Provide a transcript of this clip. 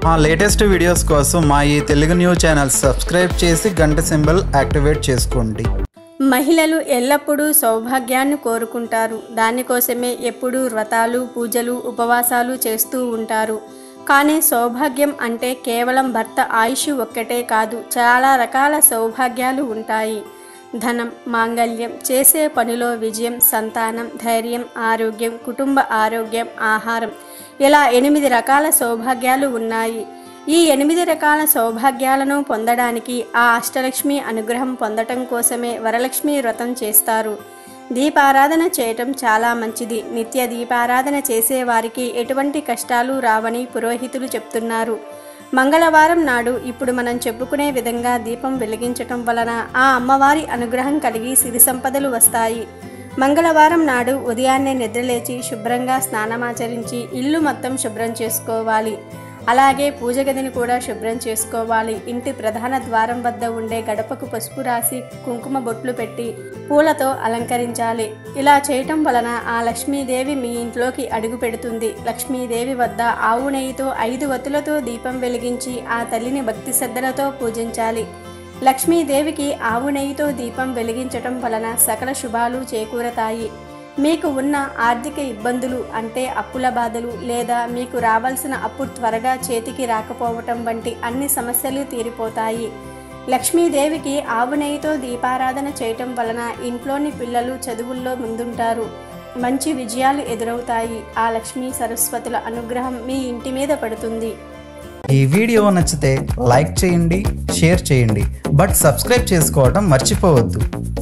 మా latest videos కోసం మా ఈ తెలుగు న్యూస్ ఛానల్ సబ్స్క్రైబ్ చేసి గంట సింబల్ యాక్టివేట్ చేసుకోండి మహిళలు ఎల్లప్పుడూ సౌభాగ్యాన్ని కోరుకుంటారు దానికోసమే ఎప్పుడూ వ్రతాలు పూజలు ఉపవాసాలు చేస్తూ ఉంటారు కానీ సౌభాగ్యం అంటే కేవలం భర్త ఆయుష్ ఒక్కటే కాదు చాలా రకాల సౌభాగ్యాలు ఉంటాయి ధనం మాంగళ్యం చేసే పనిలో విజయం సంతానం ధైర్యం ఆరోగ్యం కుటుంబ ఆరోగ్యం ఆహారం ఇలా ఎనిమిది రకాల సౌభాగ్యాలు ఉన్నాయి ఈ ఎనిమిది రకాల సౌభాగ్యాలను పొందడానికి ఆ అష్టలక్ష్మి అనుగ్రహం పొందటం కోసమే వరలక్ష్మి వ్రతం చేస్తారు దీపారాధన చేయటం చాలా మంచిది నిత్య దీపారాధన చేసేవారికి ఎటువంటి కష్టాలు రావని పురోహితులు చెప్తున్నారు మంగళవారం నాడు ఇప్పుడు మనం చెప్పుకునే విధంగా దీపం వెలిగించటం వలన ఆ అమ్మవారి అనుగ్రహం కలిగి సిరి సంపదలు వస్తాయి మంగళవారం నాడు ఉదయాన్నే నిద్రలేచి శుభ్రంగా స్నానమాచరించి ఇల్లు మొత్తం శుభ్రం చేసుకోవాలి అలాగే పూజ గదిని కూడా శుభ్రం చేసుకోవాలి ఇంటి ప్రధాన ద్వారం వద్ద ఉండే గడపకు పసుపు రాసి కుంకుమ బొట్లు పెట్టి పూలతో అలంకరించాలి ఇలా చేయటం వలన ఆ లక్ష్మీదేవి మీ ఇంట్లోకి అడుగు పెడుతుంది లక్ష్మీదేవి వద్ద ఆవు నెయ్యితో ఐదు వత్తులతో దీపం వెలిగించి ఆ తల్లిని భక్తి శ్రద్ధలతో పూజించాలి లక్ష్మీదేవికి ఆవు నెయ్యితో దీపం వెలిగించటం వలన సకల శుభాలు చేకూరతాయి మీకు ఉన్న ఆర్థిక ఇబ్బందులు అంటే అప్పుల బాధలు లేదా మీకు రావాల్సిన అప్పు త్వరగా చేతికి రాకపోవటం వంటి అన్ని సమస్యలు తీరిపోతాయి లక్ష్మీదేవికి ఆవు నెయ్యితో దీపారాధన చేయటం వలన ఇంట్లోని పిల్లలు చదువుల్లో ముందుంటారు మంచి విజయాలు ఎదురవుతాయి ఆ లక్ష్మీ సరస్వతుల అనుగ్రహం మీ ఇంటి మీద పడుతుంది ఈ వీడియో నచ్చితే లైక్ చేయండి షేర్ చేయండి బట్ సబ్స్క్రైబ్ చేసుకోవడం మర్చిపోవద్దు